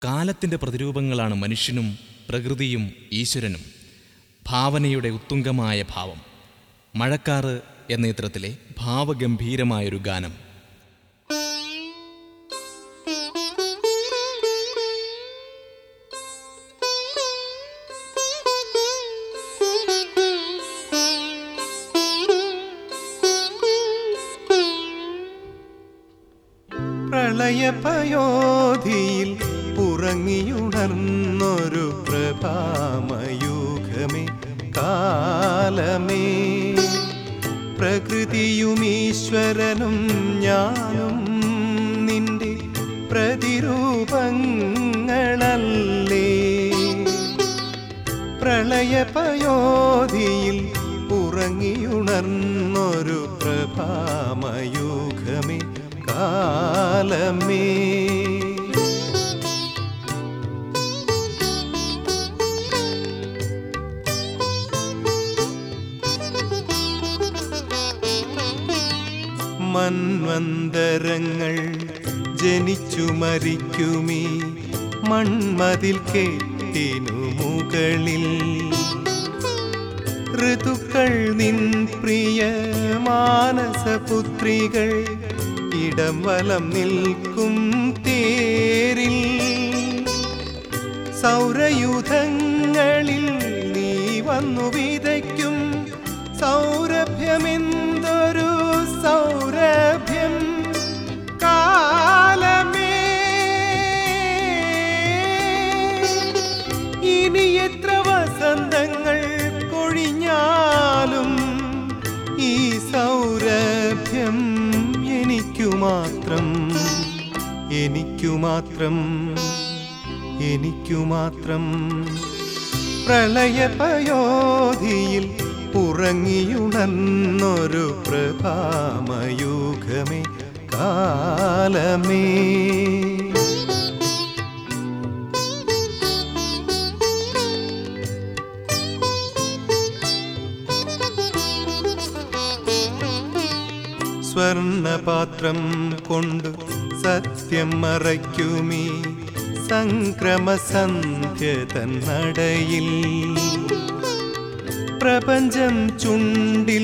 കാലത്തിൻ്റെ പ്രതിരൂപങ്ങളാണ് മനുഷ്യനും പ്രകൃതിയും ഈശ്വരനും ഭാവനയുടെ ഉത്തുംഗമായ ഭാവം മഴക്കാറ് എന്ന ചിത്രത്തിലെ ഭാവഗംഭീരമായൊരു ഗാനം പ്രളയപയോധിയിൽ ഉറങ്ങിയുണർന്നൊരു പ്രഭാമയൂഖമേ കാലമേ പ്രകൃതിയും ഈശ്വരനും ഞാനും നിന്റെ പ്രതിരൂപങ്ങളല്ലേ പ്രളയപയോധിയിൽ ഉറങ്ങിയുണർന്നൊരു പ്രഭാമയൂഖമേ കാലമേ മന്വന്തരങ്ങൾ ജനിച്ചു മരിക്കുമീ മൺമതിൽ കെട്ടിനു മുകളിൽ ഋതുക്കൾ നിൻ പ്രിയ മാനസപുത്രികൾ ഇടം വലം നിൽക്കും തേരിൽ സൗരയൂഥങ്ങളിൽ നീ വന്നു വിതയ്ക്കും സൗരഭ്യമെന്തൊരു സൗരഭ്യം കാലമേ ഇനി എത്ര വസന്തങ്ങൾ കൊഴിഞ്ഞാലും ഈ സൗരഭ്യം എനിക്കു മാത്രം എനിക്കു മാത്രം എനിക്കു മാത്രം പ്രളയപയോധിയിൽ ഉറങ്ങിയുണർന്നൊരു പ്രഭാമയൂഖമേ കാലമേ സ്വർണപാത്രം കൊണ്ട് സത്യം മറയ്ക്കുമീ സംക്രമസന്ധ്യ തന്നടയിൽ പ്രപഞ്ചം ചുണ്ടിൽ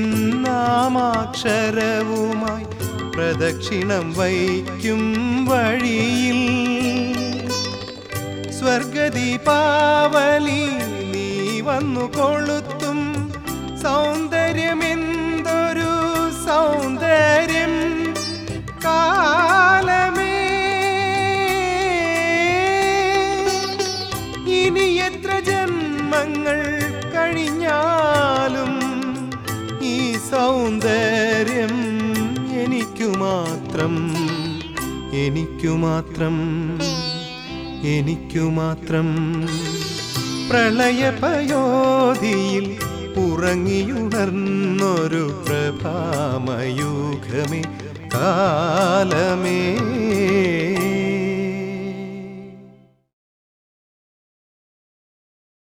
നിന്നാമാക്ഷരവുമായി പ്രദക്ഷിണം വയ്ക്കും വഴിയിൽ സ്വർഗദീപാവലി നീ വന്നു കൊളുത്തും സൗന്ദര്യമെന്തൊരു സൗന്ദര്യം കാലമേ ഇനി എത്ര ജന്മങ്ങൾ കഴിഞ്ഞാലും ഈ സൗന്ദര്യം എനിക്കു മാത്രം എനിക്കു മാത്രം എനിക്കു മാത്രം പ്രളയപയോധിയിൽ ഉറങ്ങിയുണർന്നൊരു പ്രഭാമയൂഖമേ കാലമേ